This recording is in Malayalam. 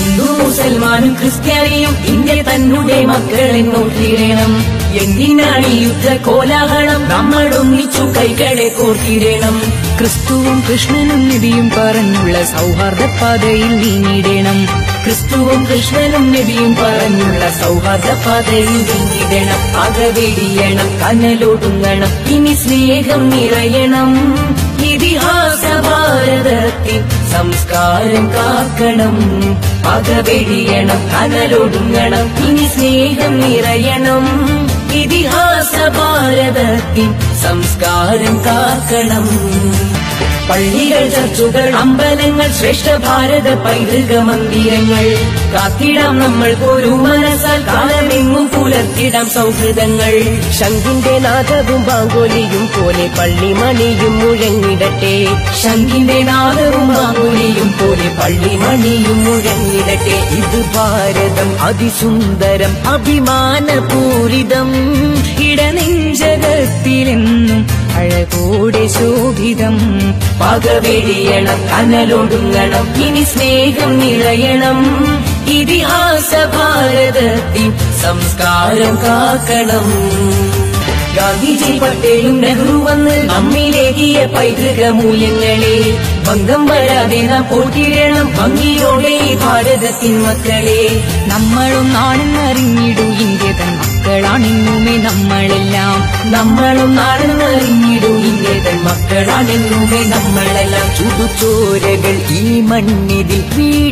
ഹിന്ദു മുസൽമാനും ക്രിസ്ത്യാനിയും ഇന്ത്യ തന്നെ മക്കളെ നോക്കിയിടണം എന്തിനാണ് ഈ യുദ്ധ കോലാഹലം നമ്മൾ ഒന്നിച്ചു കൈകളെ കോർത്തിടണം ക്രിസ്തുവും കൃഷ്ണനും നബിയും പറഞ്ഞുള്ള സൗഹാർദ്ദ പാതയിൽ നീങ്ങിടണം ക്രിസ്തുവും കൃഷ്ണനും നബിയും പറഞ്ഞുള്ള സൗഹാർദ്ദ പാതയിൽ നീങ്ങിടണം അകവെടിയണം കനലൊടുങ്ങണം ഇനി സ്നേഹം നിറയണം ഇതിഹാസ ഭാരതത്തിൻ സംസ്കാരം കാക്കണം പകവെടിയണം കനലൊടുങ്ങണം ഇനി സ്നേഹം നിറയണം ഇതിഹാസ ഭാരതത്തിൻ സംസ്കാരം കാക്കണം പള്ളികൾ ചർച്ചുകൾ അമ്പലങ്ങൾ ശ്രേഷ്ഠ ഭാരത പൈതൃക മന്ദിരങ്ങൾ കാത്തിടാം നമ്മൾക്ക് ഒരു മനസ്സാൽ കാലമെങ്ങും പുലർത്തിടാം സൗഹൃദങ്ങൾ ശംഖിന്റെ നാദവും ബാങ്കോലിയും പോലെ പള്ളിമണിയും മുഴങ്ങിടട്ടെ ശംഖിന്റെ നാദവും മാങ്കുലിയും പോലെ പള്ളിമണിയും മുഴങ്ങിടട്ടെ ഇത് ഭാരതം അതിസുന്ദരം അഭിമാനപൂരിതം ഇടനെഞ്ചകത്തിലെന്നും അഴകോടെ ശോഭിതം പകവെടിയണം കനലൊടുങ്ങണം ഇനി സ്നേഹം നിറയണം ഇതിഹാസ ഭാരതത്തിൻ സംസ്കാരം കാക്കണം ഗാന്ധിജി പട്ടേലും നെഹ്റു വന്ന് നമ്മിലേകിയ പൈതൃക മൂല്യങ്ങളെ ഭംഗം വരാതെ നാം പോറ്റിടണം ഭംഗിയോടെ ഈ ഭാരതത്തിൻ മക്കളെ നമ്മളൊന്നാണെന്നറിഞ്ഞിടൂ ഇന്ത്യ തൻ മക്കളാണിന്നുമേ നമ്മളെല്ലാം നമ്മളും നാടെന്നറിഞ്ഞിടൂ ഇന്ത്യതൻ മക്കളാണെന്നുമേ നമ്മളെല്ലാം ചുടുചോരകൾ ഈ മണ്ണിതിൽ വീ